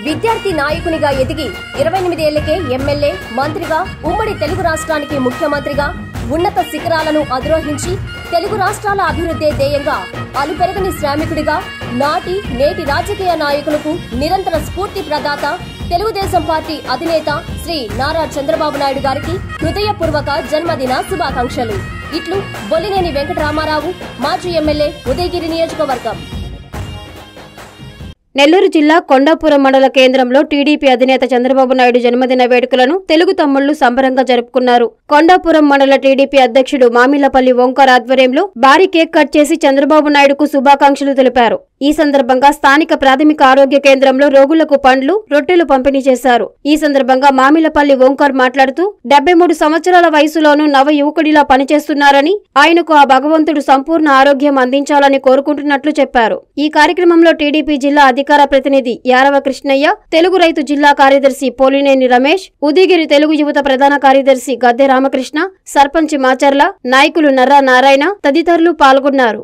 విద్యార్థి నాయకునిగా ఎదిగి ఇరవై ఎనిమిదేళ్లకే ఎమ్మెల్యే మంత్రిగా ఉమ్మడి తెలుగు రాష్ట్రానికి ముఖ్యమంత్రిగా ఉన్నత శిఖరాలను అధిరోహించి తెలుగు రాష్ట్రాల అభివృద్ధే ధ్యేయంగా అలుపెరగని శ్రామికుడిగా నాటి నేటి రాజకీయ నాయకులకు నిరంతర స్ఫూర్తి ప్రదాత తెలుగుదేశం పార్టీ అధినేత శ్రీ నారా చంద్రబాబు నాయుడు గారికి హృదయపూర్వక జన్మదిన శుభాకాంక్షలు ఇట్లు బొల్లినేని వెంకటరామారావు మాజీ ఎమ్మెల్యే ఉదయగిరి నియోజకవర్గం నెల్లూరు జిల్లా కొండాపురం మండల కేంద్రంలో టీడీపీ అధినేత చంద్రబాబు నాయుడు జన్మదిన వేడుకలను తెలుగు తమ్ముళ్లు సంబరంగా జరుపుకున్నారు కొండాపురం మండల టీడీపీ అధ్యక్షుడు మామిళ్లపల్లి ఓంకార్ ఆధ్వర్యంలో భారీ కేక్ కట్ చేసి చంద్రబాబు నాయుడుకు శుభాకాంక్షలు తెలిపారు ఈ సందర్భంగా స్థానిక ప్రాథమిక ఆరోగ్య కేంద్రంలో రోగులకు పండ్లు రొట్టెలు పంపిణీ చేశారు ఈ సందర్భంగా మామిళ్లపల్లి ఓంకార్ మాట్లాడుతూ డెబ్బై మూడు సంవత్సరాల వయసులోనూ నవ యువకుడిలా పనిచేస్తున్నారని ఆయనకు ఆ భగవంతుడు సంపూర్ణ ఆరోగ్యం అందించాలని కోరుకుంటున్నట్లు చెప్పారు ఈ కార్యక్రమంలో టీడీపీ జిల్లా అధికార ప్రతినిధి యారవ కృష్ణయ్య తెలుగు రైతు జిల్లా కార్యదర్శి పోలినేని రమేష్ ఉదయగిరి తెలుగు యువత ప్రధాన కార్యదర్శి గద్దె రామకృష్ణ సర్పంచ్ మాచర్ల నాయకులు నర్రా నారాయణ తదితరులు పాల్గొన్నారు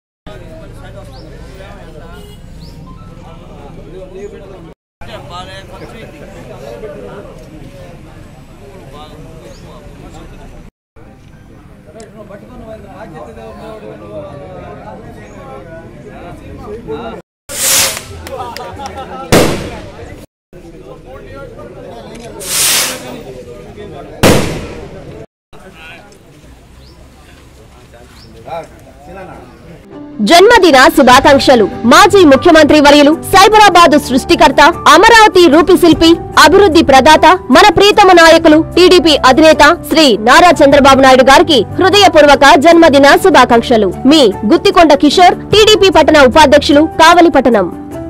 జన్మదిన శుభాకాంక్షలు మాజీ ముఖ్యమంత్రి వర్యులు సైబరాబాద్ సృష్టికర్త అమరావతి రూపిశిల్పి అభివృద్ధి ప్రదాత మన ప్రీతమ నాయకులు టీడీపీ అధినేత శ్రీ నారా చంద్రబాబు నాయుడు గారికి హృదయపూర్వక జన్మదిన శుభాకాంక్షలు మీ గుత్తికొండ కిషోర్ టీడీపీ పట్టణ ఉపాధ్యక్షులు కావలి పట్టణం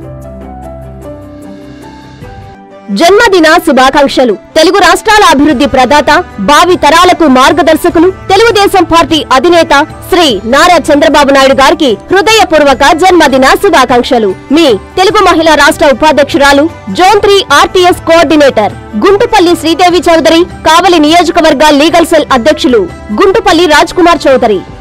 జన్మదిన శుభాకాంక్షలు తెలుగు రాష్ట్రాల అభివృద్ధి ప్రదాత భావి తరాలకు మార్గదర్శకులు తెలుగుదేశం పార్టీ అధినేత శ్రీ నారా చంద్రబాబు నాయుడు గారికి హృదయపూర్వక జన్మదిన శుభాకాంక్షలు మీ తెలుగు మహిళా రాష్ట్ర ఉపాధ్యక్షురాలు zone three RTS coordinator Guntupalli Sridevi Chowdary Kavali నియోజకవర్గ లీగల్ సెల్ అధ్యక్షులు గుంటుపల్లి రాజ్ కుమార్ చౌదరి